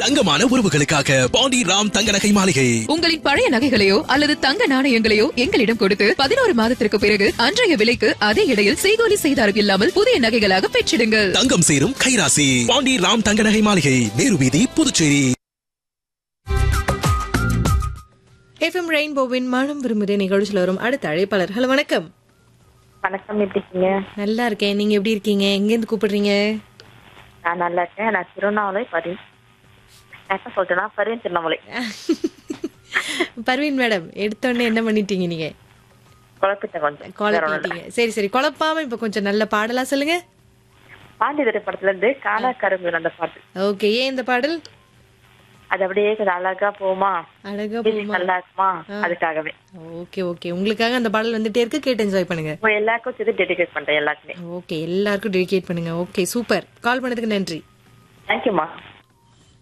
தங்கமான உறவுகளுக்காக பாண்டி ராம் தங்க நகை மாளிகை உங்களின் பழைய நகைகளையோ அல்லது தங்க நாணயங்களையோ எங்களிடம் கொடுத்து பதினோரு மாதத்திற்கு பிறகு அன்றைய விலைக்கு அதே இடையில் செய்கூலி செய்தாரம் இல்லாமல் புதிய நகைகளாக பெற்றிடுங்கள் தங்கம் சேரும் கைராசி பாண்டி ராம் தங்க நகை மாளிகை நேரு வீதி புதுச்சேரி எஃப்எம் ரெயின்போவின் மனம் விரும்புதே நிகழ்ச்சியில் வரும் அடுத்த அழைப்பாளர் ஹலோ வணக்கம் வணக்கம் எப்படி இருக்கீங்க நல்லா இருக்கேன் நீங்க எப்படி இருக்கீங்க எங்கேருந்து கூப்பிடுறீங்க நான் நல்லா இருக்கேன் நான் திருவண்ணாமலை பரி என்ன சொல்லிட்டேன்னா பரிவன் திருவண்ணாமலை பர்வீன் மேடம் எடுத்தோடனே என்ன பண்ணிட்டீங்க நீங்க குழப்பிட்டேன் கொஞ்சம் வேற ஒண்ணும் இல்ல. குழப்பிட்டீங்க சரி சரி குழப்பாம இப்ப கொஞ்சம் நல்ல பாடலா சொல்லுங்க பாண்டி திரைப்படத்துல இருந்து காலா கரும்பு அந்த பாட்டு ஓகே ஏன் இந்த பாடல் அது அப்படியே கொஞ்சம் அழகா போகுமா அழகா music போகுமா நல்லா இருக்குமா அதுக்காகவே ஓகே ஓகே உங்களுக்காக அந்த பாடல் வந்துட்டே இருக்கு கேட்டு என்ஜாய் பண்ணுங்க உங்க எல்லாருக்கும் சேர்த்து டெடிகேட் பண்றேன் எல்லாருக்குமே ஓகே எல்லாருக்கும் டெடிகேட் பண்ணுங்க ஓகே சூப்பர் கால் பண்ணதுக்கு நன்றி தேங்க்யூமா